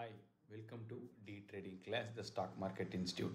hi welcome to the trading class the stock market institute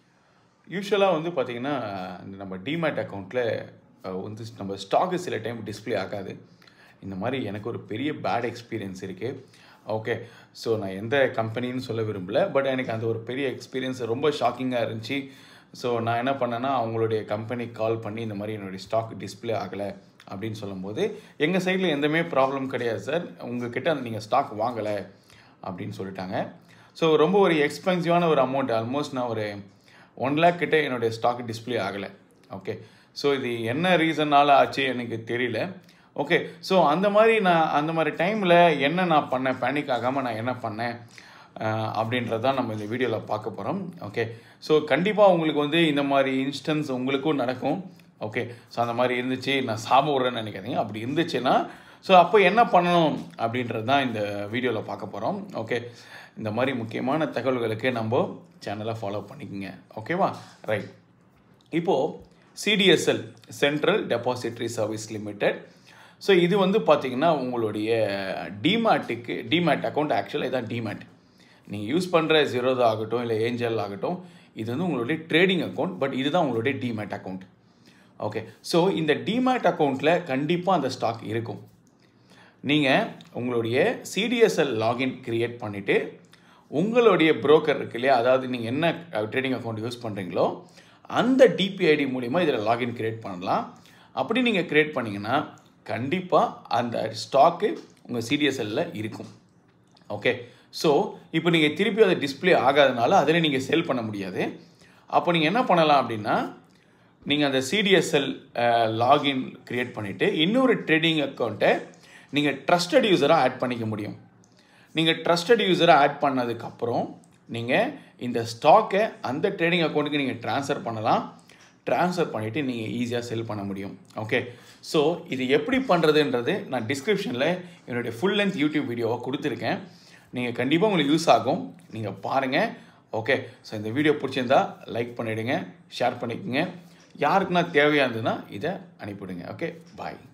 யூஸ்வலாக வந்து பார்த்தீங்கன்னா இந்த நம்ம டிமேட் அக்கௌண்ட்டில் வந்து நம்ம ஸ்டாக்கு சில டைம் டிஸ்ப்ளே ஆகாது இந்த மாதிரி எனக்கு ஒரு பெரிய பேட் எக்ஸ்பீரியன்ஸ் இருக்குது ஓகே ஸோ நான் எந்த கம்பெனின்னு சொல்ல விரும்பல பட் எனக்கு அந்த ஒரு பெரிய எக்ஸ்பீரியன்ஸ் ரொம்ப ஷாக்கிங்காக இருந்துச்சு ஸோ நான் என்ன பண்ணேன்னா அவங்களுடைய கம்பெனிக்கு கால் பண்ணி இந்த மாதிரி என்னுடைய ஸ்டாக் டிஸ்ப்ளே ஆகலை அப்படின்னு சொல்லும்போது எங்கள் சைடில் எந்தமே ப்ராப்ளம் கிடையாது சார் உங்ககிட்ட அந்த நீங்கள் ஸ்டாக் வாங்கலை அப்படின்னு சொல்லிட்டாங்க ஸோ ரொம்ப ஒரு எக்ஸ்பென்சிவான ஒரு அமௌண்ட் ஆல்மோஸ்ட் நான் ஒரு ஒன் லேக் கிட்ட என்னுடைய ஸ்டாக் டிஸ்ப்ளே ஆகலை ஓகே ஸோ இது என்ன ரீசனால் ஆச்சு எனக்கு தெரியல ஓகே ஸோ அந்த மாதிரி நான் அந்த மாதிரி டைமில் என்ன நான் பண்ணேன் பேனிக் ஆகாமல் நான் என்ன பண்ணேன் அஹ், அப்படின்றது தான் நம்ம இந்த வீடியோவில் பார்க்க போகிறோம் ஓகே ஸோ கண்டிப்பாக உங்களுக்கு வந்து இந்த மாதிரி இன்ஸ்டன்ஸ் உங்களுக்கும் நடக்கும் ஓகே ஸோ அந்த மாதிரி இருந்துச்சு நான் சாப விட்றேன்னு நினைக்காதீங்க அப்படி இருந்துச்சுன்னா ஸோ அப்போ என்ன பண்ணணும் அப்படின்றது தான் இந்த வீடியோவில் பார்க்க போகிறோம் ஓகே இந்த மாதிரி முக்கியமான தகவல்களுக்கு நம்ம சேனலை ஃபாலோ பண்ணிக்கோங்க ஓகேவா ரைட் இப்போது CDSL central depository service limited so இது வந்து பார்த்தீங்கன்னா உங்களுடைய டிமேட்டுக்கு டிமேட் அக்கௌண்ட் ஆக்சுவலாக இதான் டிமேட் நீங்கள் யூஸ் பண்ணுற ஜீரோதா ஆகட்டும் இல்லை ஏஞ்சல் ஆகட்டும் இது வந்து உங்களுடைய ட்ரேடிங் அக்கௌண்ட் பட் இதுதான் உங்களுடைய டிமேட் அக்கௌண்ட் ஓகே ஸோ இந்த டிமேட் அக்கௌண்ட்டில் கண்டிப்பாக அந்த ஸ்டாக் இருக்கும் நீங்கள் உங்களுடைய சிடிஎஸ்எல் லாகின் கிரியேட் பண்ணிவிட்டு உங்களுடைய broker இருக்கு இல்லையா அதாவது நீங்கள் என்ன ட்ரேடிங் அக்கௌண்ட் யூஸ் பண்ணுறீங்களோ அந்த டிபிஐடி மூலிமா இதில் லாகின் கிரியேட் பண்ணலாம் அப்படி நீங்கள் கிரியேட் பண்ணிங்கன்னா கண்டிப்பாக அந்த ஸ்டாக்கு உங்கள் சிடிஎஸ்எல்ல இருக்கும் ஓகே ஸோ இப்போ நீங்கள் திருப்பி அதை டிஸ்ப்ளே ஆகாதனால அதில் நீங்கள் சேல் பண்ண முடியாது அப்போ நீங்கள் என்ன பண்ணலாம் அப்படின்னா நீங்கள் அந்த சிடிஎஸ்எல் லாகின் கிரியேட் பண்ணிவிட்டு இன்னொரு ட்ரேடிங் அக்கௌண்ட்டை நீங்கள் ட்ரஸ்டட் யூஸராக ஆட் பண்ணிக்க முடியும் நீங்கள் ட்ரஸ்டட் யூஸராக ஆட் பண்ணதுக்கப்புறம் நீங்கள் இந்த ஸ்டாக்கை அந்த ட்ரேடிங் அக்கௌண்ட்டுக்கு நீங்கள் ட்ரான்ஸ்ஃபர் பண்ணலாம் ட்ரான்ஸ்ஃபர் பண்ணிவிட்டு நீங்கள் ஈஸியாக செல் பண்ண முடியும் ஓகே ஸோ இது எப்படி பண்ணுறதுன்றது நான் டிஸ்கிரிப்ஷனில் என்னுடைய ஃபுல் லென்த் யூடியூப் வீடியோவை கொடுத்துருக்கேன் நீங்கள் கண்டிப்பாக உங்களுக்கு யூஸ் ஆகும் நீங்கள் பாருங்கள் ஓகே ஸோ இந்த வீடியோ பிடிச்சிருந்தா லைக் பண்ணிவிடுங்க ஷேர் பண்ணிக்கோங்க யாருக்குன்னா தேவையாக இருந்ததுன்னா இதை அனுப்பிவிடுங்க ஓகே பாய்